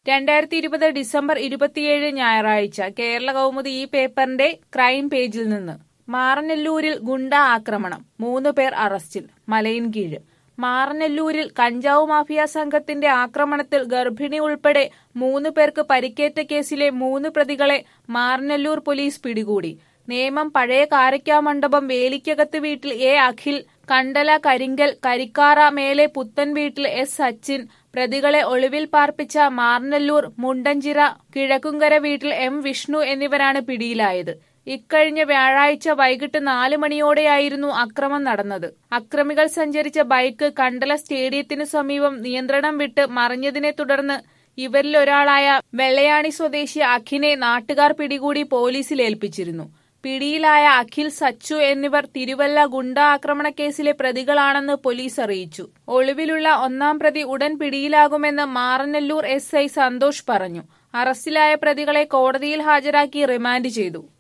രണ്ടായിരത്തി ഇരുപത് ഡിസംബർ ഇരുപത്തിയേഴ് ഞായറാഴ്ച കേരള കൗമുദി ഈ പേപ്പറിന്റെ ക്രൈം പേജിൽ നിന്ന് മാറനല്ലൂരിൽ ഗുണ്ട ആക്രമണം മൂന്ന് പേർ അറസ്റ്റിൽ മലയിൻകീഴ് മാറനല്ലൂരിൽ കഞ്ചാവ് മാഫിയ സംഘത്തിന്റെ ആക്രമണത്തിൽ ഗർഭിണി ഉൾപ്പെടെ മൂന്ന് പേർക്ക് പരിക്കേറ്റ കേസിലെ മൂന്ന് പ്രതികളെ മാറനല്ലൂർ പോലീസ് പിടികൂടി നേമം പഴയ കാരയ്ക്കാമണ്ഡപം വേലിക്കകത്ത് വീട്ടിൽ എ അഖിൽ കണ്ടല കരിങ്കൽ കരിക്കാറ മേലെ പുത്തൻ വീട്ടിൽ എസ് സച്ചിൻ പ്രതികളെ ഒളിവിൽ പാർപ്പിച്ച മാർനല്ലൂർ മുണ്ടഞ്ചിറ കിഴക്കുങ്കര വീട്ടിൽ എം വിഷ്ണു എന്നിവരാണ് പിടിയിലായത് ഇക്കഴിഞ്ഞ വ്യാഴാഴ്ച വൈകിട്ട് നാല് മണിയോടെയായിരുന്നു അക്രമം നടന്നത് അക്രമികൾ സഞ്ചരിച്ച ബൈക്ക് കണ്ടല സ്റ്റേഡിയത്തിനു സമീപം നിയന്ത്രണം വിട്ട് മറിഞ്ഞതിനെ തുടർന്ന് ഇവരിലൊരാളായ വെള്ളയാണി സ്വദേശി അഖിനെ നാട്ടുകാർ പിടികൂടി പോലീസിൽ ഏൽപ്പിച്ചിരുന്നു പിടിയിലായ അഖിൽ സച്ചു എന്നിവർ തിരുവല്ല ഗുണ്ട ആക്രമണ കേസിലെ പ്രതികളാണെന്ന് പോലീസ് അറിയിച്ചു ഒളിവിലുള്ള ഒന്നാം പ്രതി ഉടൻ പിടിയിലാകുമെന്ന് മാറനല്ലൂർ എസ് ഐ സന്തോഷ് പറഞ്ഞു അറസ്റ്റിലായ പ്രതികളെ കോടതിയിൽ ഹാജരാക്കി റിമാൻഡ് ചെയ്തു